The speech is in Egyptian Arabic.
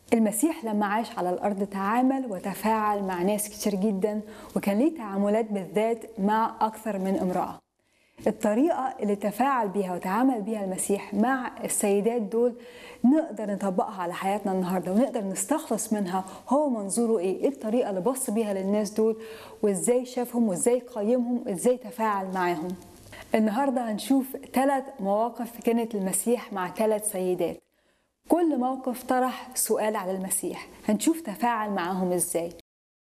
المسيح لما عاش على الأرض تعامل وتفاعل مع ناس كتير جدا وكان ليه تعاملات بالذات مع أكثر من امرأة الطريقة اللي تفاعل بيها وتعامل بيها المسيح مع السيدات دول نقدر نطبقها على حياتنا النهاردة ونقدر نستخلص منها هو منظوره ايه ايه الطريقة اللي بص بيها للناس دول وازاي شافهم وازاي قيمهم وازاي تفاعل معاهم النهاردة هنشوف ثلاث مواقف كانت المسيح مع ثلاث سيدات كل موقف طرح سؤال على المسيح هنشوف تفاعل معاهم ازاي